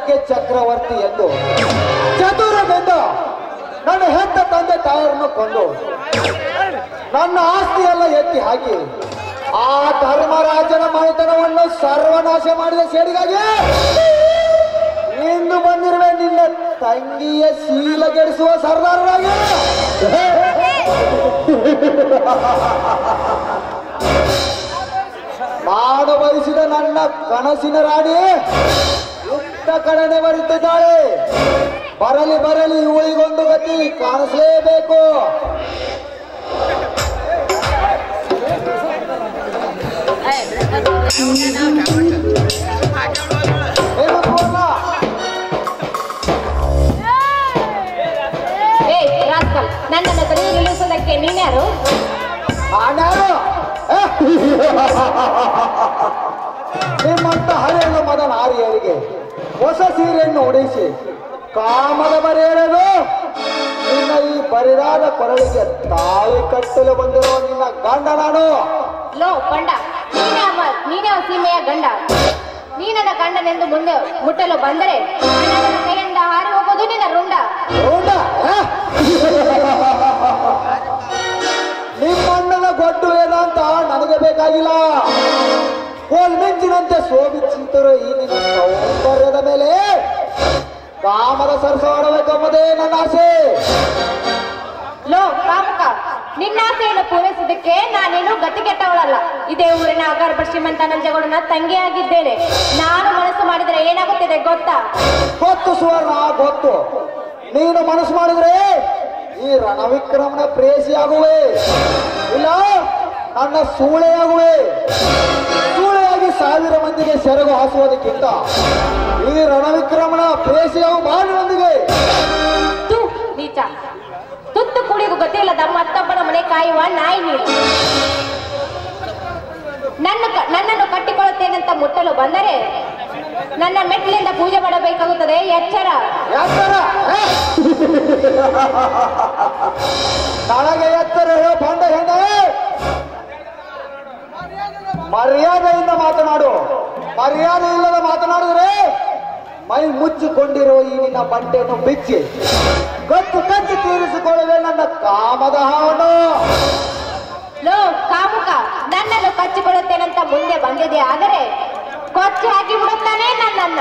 ಭಾಗ್ಯ ಚಕ್ರವರ್ತಿ ಎಂದು ಚತುರದಿಂದ ನನ್ನ ಹೆತ್ತ ತಂದೆ ತಾಯರನ್ನು ಕೊಂದು ನನ್ನ ಆಸ್ತಿಯೆಲ್ಲ ಎತ್ತಿ ಹಾಕಿ ಆ ಧರ್ಮರಾಜನ ಮನೆತನವನ್ನು ಸರ್ವನಾಶ ಮಾಡಿದ ಸೇಡಿಗಾಗಿ ಇಂದು ಬಂದಿರುವೆ ನಿನ್ನ ತಂಗಿಯ ಶೀಲಗೆಡಿಸುವ ಸರ್ದಾರರಾಗಿ ಮಾಡ ಬಯಸಿದ ನನ್ನ ಕನಸಿನ ರಾಣಿ ಇತ್ತ ಕಡೆನೆ ಬರುತ್ತಿದ್ದಾಳೆ ಬರಲಿ ಬರಲಿ ಇವಳಿಗೊಂದು ಗತಿ ಕಾಣಿಸಲೇಬೇಕು ಏನು ಸುವರ್ಣ? ಏ ರಾಸ್ಕಲ್ ನನ್ನನ್ನು ತಡೆದು ನಿಲ್ಲಿಸೋದಕ್ಕೆ ನೀನ್ಯಾರು ನಾನ್ಯಾರು? ಏ? ನಿಮ್ಮಂತ ಹಳೆಯ ಮದ ನಾರಿಯರಿಗೆ ಹೊಸ ಸೀರೆಯನ್ನು ಉಡಿಸಿ ಕಾಮದ ಬರೆಯಲು ನಿನ್ನ ಈ ಬರಿದಾದ ಕೊರಳಿಗೆ ತಾಳಿ ಕಟ್ಟಲು ಬಂದಿರುವ ನಿನ್ನ ಗಂಡ ನಾನು ಲೋ ಪಂಡ ನೀನೇ ಅಮ್ಮ ನೀನೇ ಆ ಸೀಮೆಯ ಗಂಡ ನೀ ನನ್ನ ಗಂಡನೆಂದು ಮುಂದೆ ಮುಟ್ಟಲು ಬಂದರೆ ನನ್ನ ಕೈಯಿಂದ ಹಾರಿ ಹೋಗೋದು ನಿನ್ನ ರುಂಡ ಹೌದ? ಏ? ನಿಮ್ಮಣ್ಣನ ಗೊಡ್ಡು ವೇದಾಂತ ನನಗೆ ಬೇಕಾಗಿಲ್ಲ ಕೋಲ್ ಮಿಂಚಿನಂತೆ ಶೋಭಿಸಿದರು ಈ ನಿನ್ನ ಸೌಂದರ್ಯದ ಮೇಲೆ ಕಾಮದ ಸರಸವಾಡಬೇಕೆಂಬುದೇ ನನ್ನ ಆಸೆ ಲೋ ಕಾಮುಕ ನಿನ್ನ ಆಸೆಯನ್ನು ಪೂರೈಸೋದಕ್ಕೆ ನಾನೇನು ಗತಿಗೆಟ್ಟವಳಲ್ಲ ಇದೇ ಊರಿನ ಅಗರ್ಭ ಶ್ರೀಮಂತ ನಂಜಗೌಡನ ತಂಗಿಯಾಗಿದ್ದೇನೆ ನಾನು ಮನಸ್ಸು ಮಾಡಿದರೆ ಏನಾಗುತ್ತಿದೆ ಗೊತ್ತಾ ಗೊತ್ತು ಸುವರ್ಣ ಗೊತ್ತು ನೀನು ಮನಸ್ಸು ಮಾಡಿದ್ರೆ ಈ ರಣವಿಕ್ರಮನ ಪ್ರೇಸಿಯಾಗುವೆ ಇಲ್ಲ ನನ್ನ ಸೂಳೆಯಾಗುವೆ ಸೂಳೆಯಾಗಿ ಸಾವಿರ ಮಂದಿಗೆ ಸೆರಗು ಹಾಸುವುದಕ್ಕಿಂತ ಈ ರಣವಿಕ್ರಮನ ಪ್ರೇಸಿಯಾಗು ಬಾಳಿನೊಂದಿಗೆ ತು ನೀಚ ತುತ್ತು ಕುಡಿಗೂ ಗೊತ್ತಿಲ್ಲದ ಮತ್ತೊಬ್ಬನ ಮನೆ ಕಾಯುವ ನಾಯಿ ನೀನು ನನ್ನ ಕ- ನನ್ನನ್ನು ಕಟ್ಟಿಕೊಳ್ಳುತ್ತೇನಂತ ಮುಟ್ಟಲು ಬಂದರೆ ನನ್ನ ಮೆಟ್ಟಿಲಿಂದ ಪೂಜೆ ಮಾಡಬೇಕಾಗುತ್ತದೆ ಎಚ್ಚರ ಎತ್ತರ ಏ? ನನಗೆ ಎತ್ತರ ಹೇಳೋ ಬಂಡ ಹೆಣ್ಣೆ ಮರ್ಯಾದೆಯಿಂದ ಮಾತನಾಡು ಮರ್ಯಾದೆ ಇಲ್ಲದ ಮಾತನಾಡಿದ್ರೆ ಮೈ ಮುಚ್ಚಿಕೊಂಡಿರುವ ಈ ನಿನ್ನ ಬಟ್ಟೆಯನ್ನು ಬಿಚ್ಚಿ ಕತ್ತು ಕಚ್ಚಿ ತೀರಿಸಿಕೊಳ್ಳುವೆ ನನ್ನ ಕಾಮದ ಹಾವನ್ನು ಲೋ ಕಾಮುಕ ನನ್ನನ್ನು ಕಚ್ಚಿಕೊಳ್ಳುತ್ತೇನಂತ ಮುಂದೆ ಬಂದಿದೆ ಆದರೆ ಕೊಚ್ಚಿ ಹಾಕಿ ಬಿಡುತ್ತಾನೆ ನನ್ನನ್ನ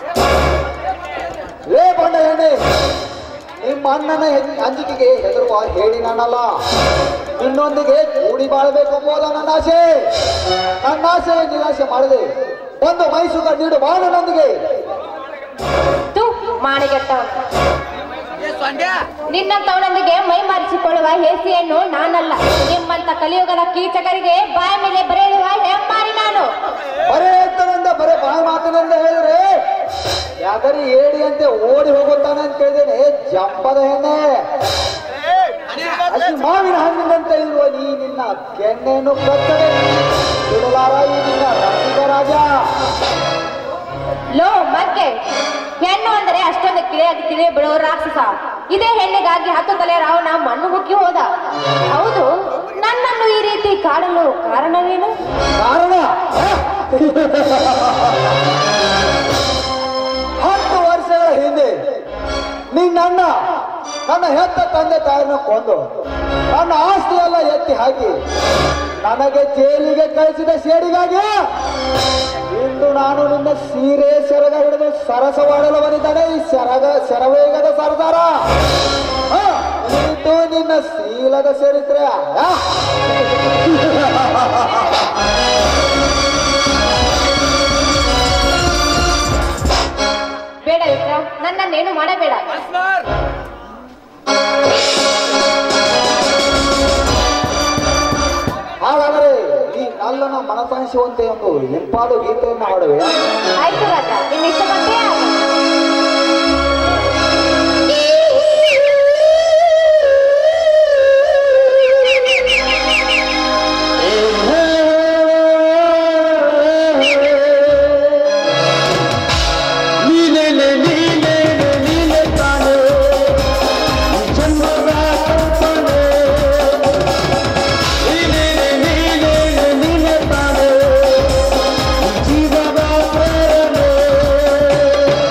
ಲೇ ಬಂಡ ಹೆಣ್ಣೆ ನಿಮ್ಮ ಅಣ್ಣನ ಹೆಣ್- ಅಂಜಿಕೆಗೆ ಹೆದರುವ ಹೇಳಿ ನಾನಲ್ಲ ನಿನ್ನೊಂದಿಗೆ ಕೂಡಿ ಬಾಳಬೇಕೆಂಬುದ ನನ್ನ ಆಸೆ ನನ್ನ ಆಸೆ ನಿರಾಶೆ ಮಾಡದೆ ಒಂದು ಮೈಸೂರ ನೀಡು ಬಾಳನೊಂದಿಗೆ ತು ಮಾಣಿಗೆಟ್ಟವ ನಿನ್ನಂತವನೊಂದಿಗೆ ಮೈ ಮರೆಸಿಕೊಳ್ಳುವ ಹೇಸಿಯನ್ನು ನಾನಲ್ಲ ನಿಮ್ಮಂತ ಕಲಿಯುಗದ ಕೀಚಕರಿಗೆ ಬಾಯ ಮೇಲೆ ಬರೆಯುವ ಹೆಮ್ಮಾರಿ ನಾನು ಬರೇ ಎತ್ತನಿಂದ ಬರೇ ಬಾಯಿ ಮಾತಿನಿಂದ ಹೇಳಿದ್ರೆ ಯಾಕರಿ ಏಡಿಯಂತೆ ಓಡಿ ಹೋಗುತ್ತಾನೆ ಅಂತ ಕೇಳಿದ್ದೇನೆ ಜಂಪದ ಹೆಣ್ಣೆ ಅತಿ ಮಾವಿನ ಹಣ್ಣಿನಂತೆ ಇರುವ ನೀ ನಿನ್ನ ಕೆನ್ನೆಯನ್ನು ಕತ್ತಲೆ ಬಿಡಲಾರ ಈ ನಿನ್ನ ರಸಿಕ ರಾಜ ಲೋ ಮಗ್ಗೆ ಹೆಣ್ಣು ಅಂದರೆ ಅಷ್ಟೊಂದು ಕಿಳಿಯಾಗಿ ತಿಳಿ ಬಿಡೋ ರಾಕ್ಷಸ ಇದೇ ಹೆಣ್ಣಿಗಾಗಿ ಹತ್ತು ತಲೆ ರಾವಣ ಮಣ್ಣು ಮುಕ್ಕಿ ಹೋದ ಹೌದು ನನ್ನನ್ನು ಈ ರೀತಿ ಕಾಡಲು ಕಾರಣವೇನು ಕಾರಣ ಹತ್ತು ವರ್ಷಗಳ ಹಿಂದೆ ನಿನ್ನಣ್ಣ ನನ್ನ ಹೆತ್ತ ತಂದೆ ತಾಯಿನ ಕೊಂದು ನನ್ನ ಆಸ್ತಿ ಎಲ್ಲ ಎತ್ತಿ ಹಾಕಿ ನನಗೆ ಜೈಲಿಗೆ ಕಳಿಸಿದ ಸೇಡಿಗಾಗಿ ಇಂದು ನಾನು ನಿನ್ನ ಸೀರೆ ಸೆರಗ ಹಿಡಿದು ಸರಸವಾಡಲು ಬಂದಿದ್ದಾನೆ ಈ ಸೆರಗ ಸೆರವೇಗದ ಸರ್ದಾರ ಹ, ಇದು ನಿನ್ನ ಶೀಲದ ಚರಿತ್ರೆ ಆ? ಬೇಡ ವಿಕ್ರ ನನ್ನನ್ನೇನು ಮಾಡಬೇಡ ಹಾಗಾದರೆ ಈ ನಲ್ಲನ ಮನಸಾಯಿಸುವಂತೆ ಒಂದು ಇಂಪಾದ ಗೀತೆಯನ್ನು ಹಾಡುವೆ ಆಯ್ತು ರಾಜ ನಿನ್ನ ಇಷ್ಟಪಟ್ಟೇ ಆಗಲಿ. ನೀನೆ ನೀನೆ ನೀನೆ ತಾನೆ ಜನ್ಮದ ಕಲ್ಪನೆ ನೀನೆ ನೀನೆ ನೀನೆ ತಾನೆ ಜೀವದ ಪ್ರೇರಣೆ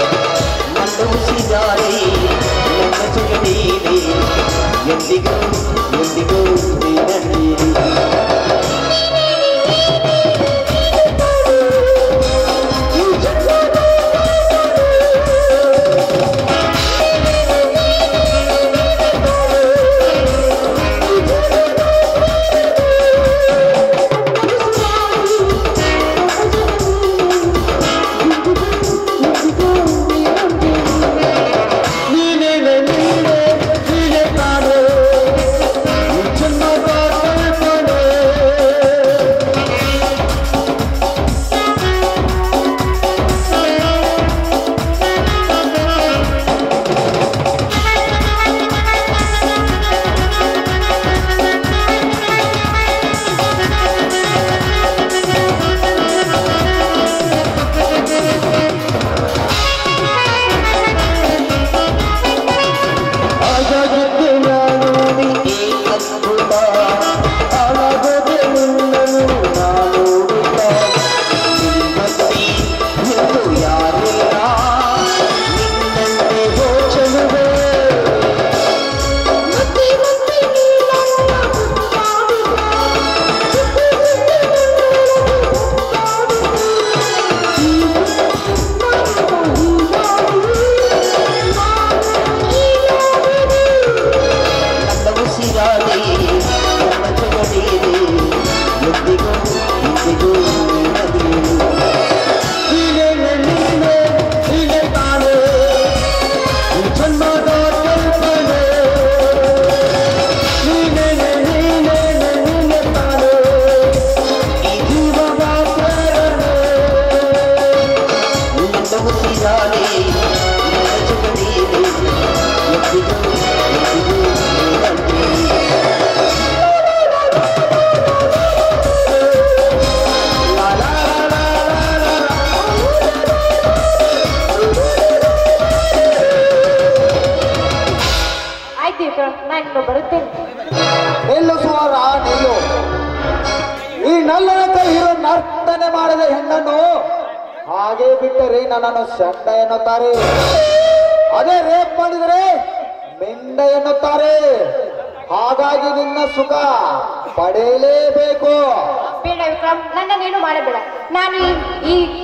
ವರ್ತನೆ ಮಾಡಿದ ಹೆಣ್ಣನ್ನು ಹಾಗೆ ಬಿಟ್ಟರೆ ನನ್ನನ್ನು ಶಂಡ ಎನ್ನುತ್ತಾರೆ ಅದೇ ರೇಪ್ ಮಾಡಿದರೆ ಮಿಂಡ ಎನ್ನುತ್ತಾರೆ ಹಾಗಾಗಿ ನಿನ್ನ ಸುಖ ಪಡೆಯಲೇಬೇಕು ಬೇಡ ವಿಕ್ರಮ್ ನನ್ನನ್ನೇನು ಮಾಡಬೇಡ ನಾನು ಈ ಈ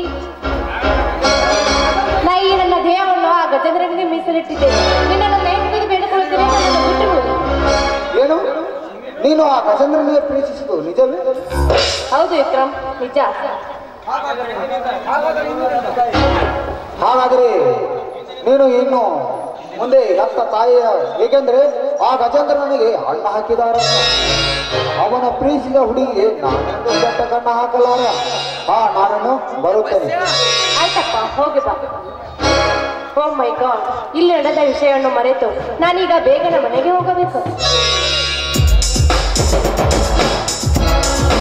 ನಾ ಈ ನನ್ನ ದೇಹವನ್ನು ಆ ಗಜೇಂದ್ರನಿಗೆ ಮೀಸಲಿಟ್ಟಿದ್ದೇನೆ ನಿನ್ನನ್ನು ಕೈ ಮುಗಿದು ಬೇಡಿಕೊಳ್ಳುತ್ತೇನೆ ನನ್ನನ್ನು ಬಿಟ್ಟು ಬಿಡು. ಏನು ನೀನು ಆ ಗಜೇಂದ್ರನಿಗೆ ಪ್ರೀತಿಸಿದು ನಿಜವೇ ಹೌದು ವಿಕ್ರಮ್ ನಿಜ ಹಾಗಾದ್ರೆ ನೀನು ಇನ್ನು ಮುಂದೆ ಎತ್ತ ತಾಯಿಯ ಏಕೆಂದ್ರೆ ಆ ಗಜೇಂದ್ರ ನನಗೆ ಅಣ್ಣ ಹಾಕಿದಾರ ಅವನ ಪ್ರೀತಿಸಿದ ಹುಡುಗಿಗೆ ನಾನೆಂದು ಕೆಟ್ಟ ಕಣ್ಣ ಹಾಕಲಾರ ಹಾ ನಾನು ಬರುತ್ತೇನೆ ಆಯ್ತಪ್ಪ ಹೋಗಿ ಬಾ ಓ ಮೈ ಗಾಡ್ ಇಲ್ಲಿ ನಡೆದ ವಿಷಯವನ್ನು ಮರೆತು ನಾನೀಗ ಬೇಗನೆ ಮನೆಗೆ ಹೋಗಬೇಕು